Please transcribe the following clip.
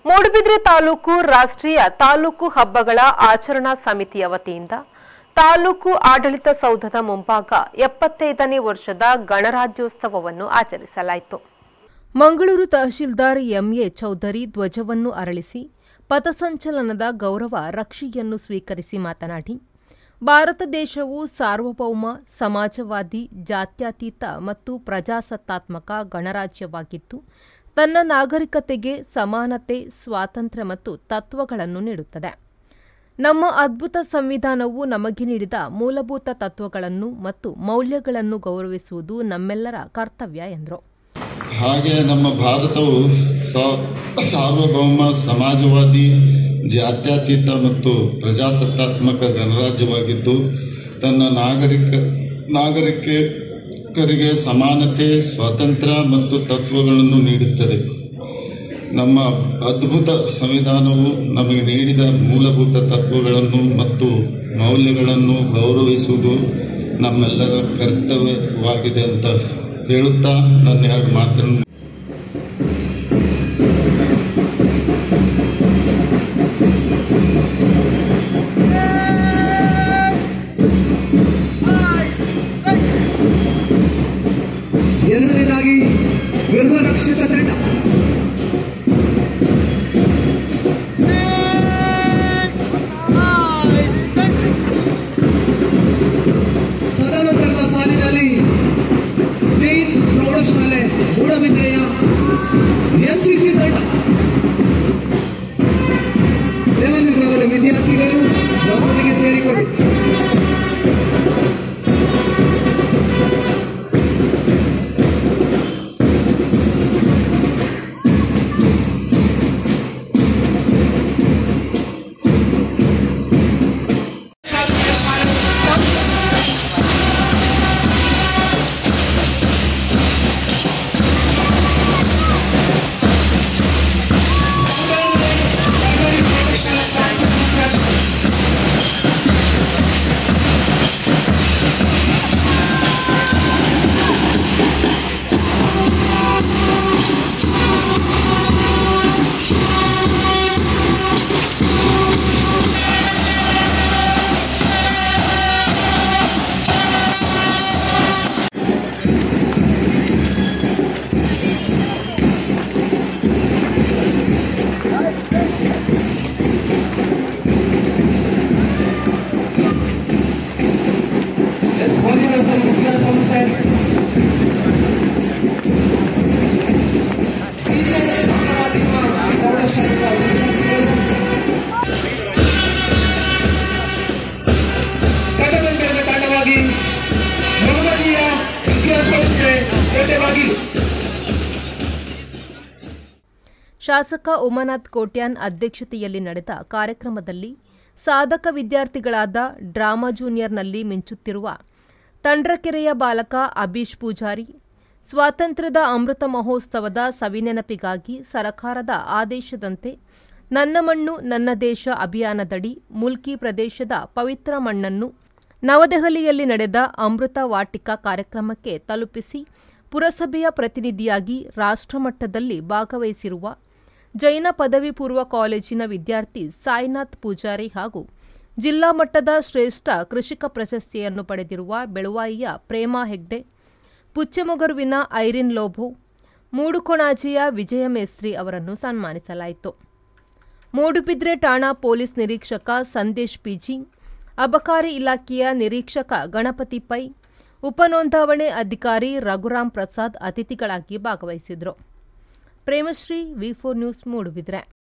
ಮೂಡುಬಿದ್ರೆ ತಾಲೂಕು ರಾಷ್ಟ್ರೀಯ ತಾಲೂಕು ಹಬ್ಬಗಳ ಆಚರಣಾ ಸಮಿತಿಯ ವತಿಯಿಂದ ತಾಲೂಕು ಆಡಳಿತ ಸೌಧದ ಮುಂಭಾಗ ಎಪ್ಪತ್ತೈದನೇ ವರ್ಷದ ಗಣರಾಜ್ಯೋತ್ಸವವನ್ನು ಆಚರಿಸಲಾಯಿತು ಮಂಗಳೂರು ತಹಶೀಲ್ದಾರ್ ಎಂಎ ಚೌಧರಿ ಧ್ವಜವನ್ನು ಅರಳಿಸಿ ಪಥಸಂಚಲನದ ಗೌರವ ರಕ್ಷೆಯನ್ನು ಸ್ವೀಕರಿಸಿ ಮಾತನಾಡಿ ಭಾರತ ದೇಶವು ಸಾರ್ವಭೌಮ ಸಮಾಜವಾದಿ ಜಾತ್ಯತೀತ ಮತ್ತು ಪ್ರಜಾಸತ್ತಾತ್ಮಕ ಗಣರಾಜ್ಯವಾಗಿದ್ದು ತನ್ನ ನಾಗರಿಕತೆಗೆ ಸಮಾನತೆ ಸ್ವಾತಂತ್ರ್ಯ ಮತ್ತು ತತ್ವಗಳನ್ನು ನೀಡುತ್ತದೆ ನಮ್ಮ ಅದ್ಭುತ ಸಂವಿಧಾನವು ನಮಗೆ ನೀಡಿದ ಮೂಲಭೂತ ತತ್ವಗಳನ್ನು ಮತ್ತು ಮೌಲ್ಯಗಳನ್ನು ಗೌರವಿಸುವುದು ನಮ್ಮೆಲ್ಲರ ಕರ್ತವ್ಯ ಎಂದರು ಹಾಗೆ ನಮ್ಮ ಭಾರತವು ಸಾ- ಸಾರ್ವಭೌಮ ಸಮಾಜವಾದಿ ಜಾತ್ಯತೀತ ಮತ್ತು ಪ್ರಜಾಸತ್ತಾತ್ಮಕ ಗಣರಾಜ್ಯವಾಗಿದ್ದು ತನ್ನ ನಾಗರಿಕ ನಾಗರಿಕರಿಗೆ ಸಮಾನತೆ ಸ್ವಾತಂತ್ರ್ಯ ಮತ್ತು ತತ್ವಗಳನ್ನು ನೀಡುತ್ತದೆ ನಮ್ಮ ಅದ್ಭುತ ಸಂವಿಧಾನವು ನಮಗೆ ನೀಡಿದ ಮೂಲಭೂತ ತತ್ವಗಳನ್ನು ಮತ್ತು ಮೌಲ್ಯಗಳನ್ನು ಗೌರವಿಸುವುದು ನಮ್ಮೆಲ್ಲರ ಕರ್ತವ್ಯವಾಗಿದೆ ಅಂತ ಹೇಳುತ್ತಾ ನನ್ನ ಎರಡು ಮಾತನ್ನು ಎರಡನೇದಾಗಿ ಗೃಹ ರಕ್ಷಕ ತಂಡ ತದನಂತರದ ಸಾಲಿನಲ್ಲಿ ಜೈನ್ ಪ್ರೌಢಶಾಲೆ ಮೂಡಬಿದ್ರೆಯ ಎನ್ಸಿಸಿ ತಂಡ ಲೆವೆಲ್ ವಿಭಾಗದ ವಿದ್ಯಾರ್ಥಿಗಳು ನಮ್ಮೊಂದಿಗೆ ಸೇರಿಕೊಳ್ಳಿ ಎಸ್ ಮಂಜುನಾಥ ವಿದ್ಯಾಸಂಸ್ಥೆ ತದನಂತರದ ತಂಡವಾಗಿ ನವಮದೀಯ ವಿದ್ಯಾಸಂಸ್ಥೆ ಕೋಟೆಬಾಗಿಲು ಶಾಸಕ ಉಮಾನಾಥ್ ಕೋಟ್ಯಾನ್ ಅಧ್ಯಕ್ಷತೆಯಲ್ಲಿ ನಡೆದ ಕಾರ್ಯಕ್ರಮದಲ್ಲಿ ಸಾಧಕ ವಿದ್ಯಾರ್ಥಿಗಳಾದ ಡ್ರಾಮಾ ಜೂನಿಯರ್ನಲ್ಲಿ ಮಿಂಚುತ್ತಿರುವ ತಂಡ್ರಕೆರೆಯ ಬಾಲಕ ಅಬೀಶ್ ಪೂಜಾರಿ ಸ್ವಾತಂತ್ರ್ಯದ ಅಮೃತ ಮಹೋತ್ಸವದ ಸವಿನೆನಪಿಗಾಗಿ ಸರಕಾರದ ಆದೇಶದಂತೆ ನನ್ನ ಮಣ್ಣು ನನ್ನ ದೇಶ ಅಭಿಯಾನದಡಿ ಮುಲ್ಕಿ ಪ್ರದೇಶದ ಪವಿತ್ರ ಮಣ್ಣನ್ನು ನವದೆಹಲಿಯಲ್ಲಿ ನಡೆದ ಅಮೃತ ವಾಟಿಕಾ ಕಾರ್ಯಕ್ರಮಕ್ಕೆ ತಲುಪಿಸಿ ಪುರಸಭೆಯ ಪ್ರತಿನಿಧಿಯಾಗಿ ರಾಷ್ಟ್ರಮಟ್ಟದಲ್ಲಿ ಭಾಗವಹಿಸಿರುವ ಜೈನ ಪದವಿ ಪೂರ್ವ ಕಾಲೇಜಿನ ವಿದ್ಯಾರ್ಥಿ ಸಾಯಿನಾಥ್ ಪೂಜಾರಿ ಹಾಗೂ ಜಿಲ್ಲಾ ಮಟ್ಟದ ಶ್ರೇಷ್ಠ ಕೃಷಿಕ ಪ್ರಶಸ್ತಿಯನ್ನು ಪಡೆದಿರುವ ಬೆಳುವಾಯಿಯ ಪ್ರೇಮಾ ಹೆಗ್ಡೆ ಪುಚ್ಚೆಮೊಗರುವಿನ ಐರಿನ್ ಲೋಭೋ ಮೂಡುಕೊಣಾಜಿಯ ವಿಜಯ ಮೇಸ್ತ್ರಿ ಅವರನ್ನು ಸನ್ಮಾನಿಸಲಾಯಿತು ಮೂಡುಬಿದ್ರೆ ಠಾಣಾ ಪೊಲೀಸ್ ನಿರೀಕ್ಷಕ ಸಂದೇಶ್ ಪಿಜಿ ಅಬಕಾರಿ ಇಲಾಖೆಯ ನಿರೀಕ್ಷಕ ಗಣಪತಿ ಪೈ ಉಪನೋಂದಾವಣೆ ಅಧಿಕಾರಿ ರಘುರಾಮ್ ಪ್ರಸಾದ್ ಅತಿಥಿಗಳಾಗಿ ಭಾಗವಹಿಸಿದರು Premashree V four news Moodbidri